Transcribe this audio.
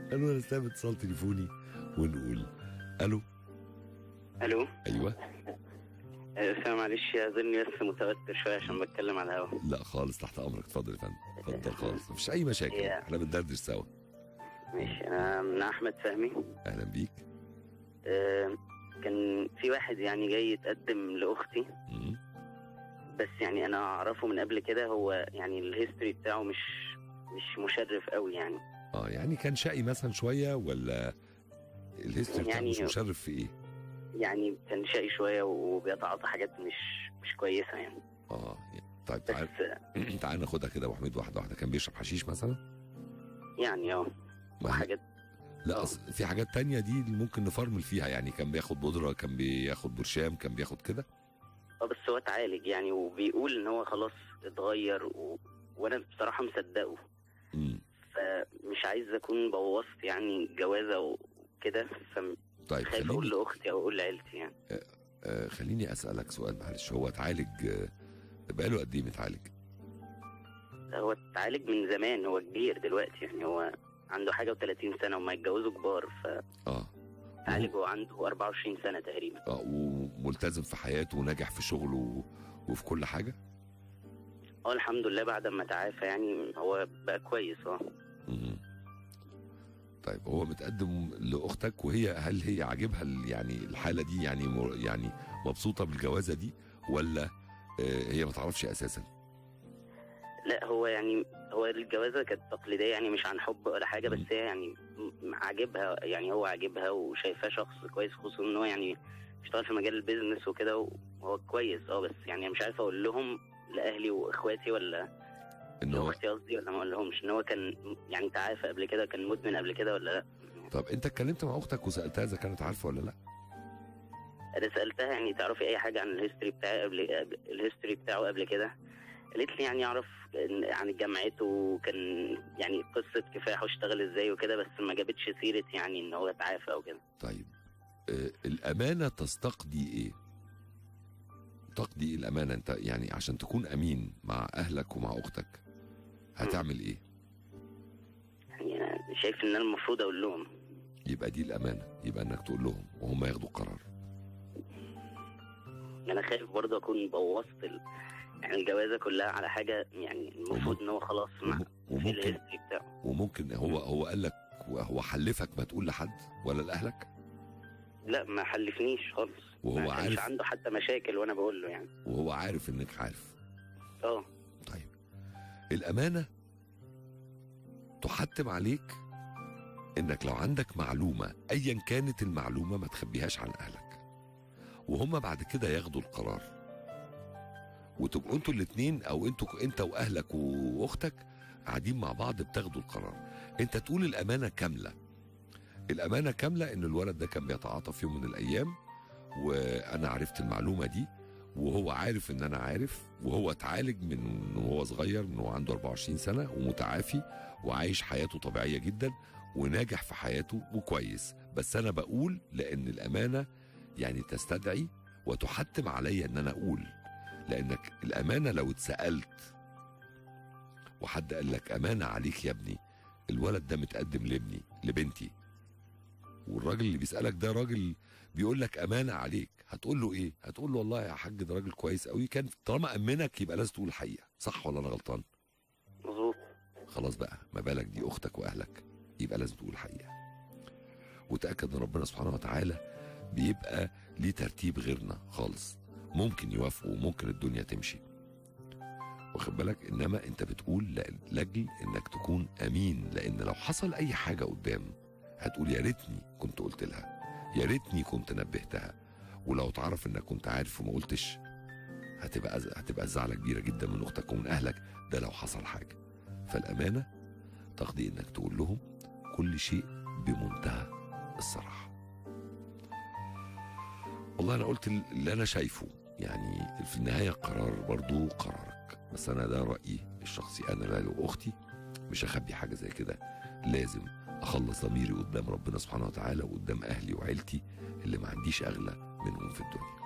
قالوا انا استقبل اتصال تليفوني ونقول الو الو ايوه آه، معلش اظني بس متوتر شويه عشان بتكلم على الهوا لا خالص تحت امرك اتفضل يا فندم اتفضل خالص مفيش اي مشاكل يا. احنا بندردش سوا ماشي انا من احمد فهمي اهلا بيك آه، كان في واحد يعني جاي يتقدم لاختي مم. بس يعني انا اعرفه من قبل كده هو يعني الهيستوري بتاعه مش مش مشرف قوي يعني اه يعني كان شقي مثلا شويه ولا الهيستوري بتاعه يعني- مش مشرف في ايه؟ يعني كان شقي شويه وبيتعاطى حاجات مش مش كويسه يعني اه طيب بس تعال تعال ناخدها كده يا ابو حميد واحده واحده كان بيشرب حشيش مثلا؟ يعني اه ما هي- وحاجات لا أصل في حاجات تانية دي اللي ممكن نفرمل فيها يعني كان بياخد بودرة كان بياخد برشام كان بياخد كده اه بس هو اتعالج يعني وبيقول ان هو خلاص اتغير و... وانا بصراحه مصدقه امم فمش عايز اكون بوظت يعني جوازه وكده طيب فخايف اقول خليني لاختي او اقول لعيلتي يعني آه خليني اسالك سؤال معلش هو اتعالج آه بقاله قد ايه متعالج؟ هو اتعالج من زمان هو كبير دلوقتي يعني هو عنده حاجه و30 سنه وما يتجوزوا كبار اه فاتعالج وهو عنده 24 سنه تقريبا اه وملتزم في حياته وناجح في شغله و... وفي كل حاجه؟ اه الحمد لله بعد ما تعافى يعني هو بقى كويس اه مم. طيب هو متقدم لاختك وهي هل هي عاجبها ال- يعني الحاله دي يعني مر- يعني مبسوطه بالجوازه دي ولا آه، هي ما تعرفش اساسا؟ لا هو يعني هو الجوازه كانت تقليديه يعني مش عن حب ولا حاجه بس هي يعني م- عاجبها يعني هو عاجبها وشايفاه شخص كويس خصوصا ان هو يعني بيشتغل في مجال البيزنس وكده وهو كويس اه بس يعني مش عارف اقول لهم لاهلي واخواتي ولا ان هو لاختي قصدي ولا ما اقول لهمش ان هو كان يعني تعافى قبل كده كان مدمن قبل كده ولا لا طب انت اتكلمت مع اختك وسالتها اذا كانت عارفه ولا لا؟ انا سالتها يعني تعرفي اي حاجه عن الهيستوري بتاعي قبل الهيستوري بتاعه قبل كده قالت لي يعني اعرف إن- عن جامعته وكان يعني قصه كفاح واشتغل ازاي وكده بس ما جابتش سيره يعني ان هو اتعافى او كده طيب آه، الامانه تستقضي ايه؟ تقضي الامانه انت يعني عشان تكون امين مع اهلك ومع اختك هتعمل ايه؟ يعني انا شايف ان انا المفروض اقول لهم يبقى دي الامانه يبقى انك تقول لهم وهم ياخدوا القرار انا خايف برضه اكون بوظت ال... يعني الجوازه كلها على حاجه يعني المفروض ان هو خلاص مع وم- في وممكن الهيستوري بتاعه وممكن هو هو قال لك هو حلفك ما تقول لحد ولا لاهلك لا ما حلفنيش خالص وهو ما كانش عارف- عنده حتى مشاكل وانا بقول له يعني وهو عارف انك عارف اه طيب الامانه تحتم عليك انك لو عندك معلومه ايا كانت المعلومه ما تخبيهاش عن اهلك وهم بعد كده ياخدوا القرار وتبقوا انتوا الاثنين او انتوا انت واهلك واختك قاعدين مع بعض بتاخدوا القرار انت تقول الامانه كامله الامانه كامله ان الولد ده كان بيتعاطى في يوم من الايام وانا عرفت المعلومه دي وهو عارف ان انا عارف وهو اتعالج من وهو صغير من هو عنده 24 سنه ومتعافي وعايش حياته طبيعيه جدا وناجح في حياته وكويس بس انا بقول لان الامانه يعني تستدعي وتحتم عليا ان انا اقول لانك الامانه لو اتسالت وحد قال لك امانه عليك يا ابني الولد ده متقدم لابني لبنتي والراجل اللي بيسالك ده راجل بيقول لك امانه عليك هتقول له ايه هتقول له والله يا حاج ده راجل كويس قوي كان طالما امنك يبقى لازم تقول الحقيقه صح ولا انا غلطان مظبوط خلاص بقى ما بالك دي اختك واهلك يبقى لازم تقول الحقيقه وتاكد ان ربنا سبحانه وتعالى بيبقى ليه ترتيب غيرنا خالص ممكن يوافقوا وممكن الدنيا تمشي واخد بالك انما انت بتقول ل- لاجل انك تكون امين لان لو حصل اي حاجه قدام هتقول يا ريتني كنت قلت لها يا ريتني كنت نبهتها ولو تعرف انك كنت عارف وما قلتش هتبقى هتبقى زعلة كبيرة جدا من اختك ومن اهلك ده لو حصل حاجة فالامانة تقضي انك تقول لهم كل شيء بمنتهى الصراحة والله انا قلت اللي انا شايفه يعني في النهاية قرار برضو قرارك بس انا ده رأيي الشخصي انا لا لو اختي مش هخبي حاجة زي كده لازم اخلص ضميري قدام ربنا سبحانه وتعالى وقدام اهلي وعيلتي اللي ما عنديش اغلى منهم في الدنيا